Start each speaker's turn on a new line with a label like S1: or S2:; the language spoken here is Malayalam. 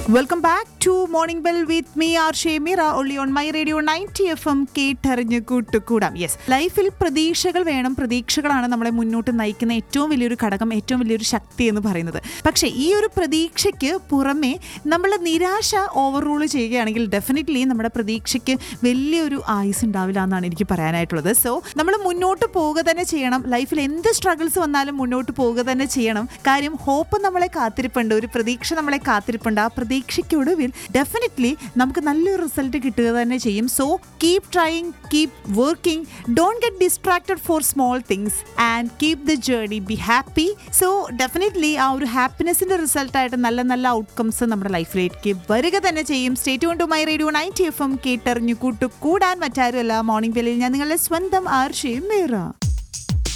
S1: welcome back to morning bell with me R Shemira only on my radio ninety F M കേട്ടറിഞ്ഞ് കൂട്ടുകൂടാം യെസ് ലൈഫിൽ പ്രതീക്ഷകൾ വേണം പ്രതീക്ഷകളാണ് നമ്മളെ മുന്നോട്ട് നയിക്കുന്ന ഏറ്റവും വലിയൊരു ഘടകം ഏറ്റവും വലിയൊരു ശക്തി എന്ന് പറയുന്നത് പക്ഷേ ഈ ഒരു പ്രതീക്ഷയ്ക്ക് പുറമെ നമ്മൾ നിരാശ ഓവർ റൂൾ ചെയ്യുകയാണെങ്കിൽ ഡെഫിനറ്റ്ലി നമ്മുടെ പ്രതീക്ഷയ്ക്ക് വലിയൊരു ആയുസ് ഉണ്ടാവില്ല എന്നാണ് എനിക്ക് പറയാനായിട്ടുള്ളത് സോ നമ്മൾ മുന്നോട്ട് പോവുക തന്നെ ചെയ്യണം ലൈഫിൽ എന്ത് സ്ട്രഗിൾസ് വന്നാലും മുന്നോട്ട് പോവുക തന്നെ ചെയ്യണം കാര്യം ഹോപ്പ് നമ്മളെ കാത്തിരിപ്പുണ്ട് ഒരു പ്രതീക്ഷ നമ്മളെ കാത്തിരിപ്പുണ്ട് ആ പ്രതീക്ഷയ്ക്കൊടുവിൽ ഡെഫിനറ്റ്ലി നമുക്ക് നല്ലൊരു റിസൾട്ട് കിട്ടുക തന്നെ ചെയ്യും so keep trying keep working don't get distracted for small things and keep the journey be happy so definitely ah ഒരു ഹാപ്പിനെസിന്റെ റിസൾട്ടായിട്ട് നല്ല നല്ല ഔട്ട്കംസ് നമ്മുടെ ലൈഫിലേക്ക് വരിക തന്നെ ചെയ്യും സ്റ്റേറ്റ് കൊണ്ട് my radio ninety F M കേട്ടറിഞ്ഞു കൂട്ടു കൂടാൻ മറ്റാരുമല്ല മോർണിംഗ് ബെല്ലിൽ ഞാൻ നിങ്ങളുടെ സ്വന്തം ആർഷയും മേറ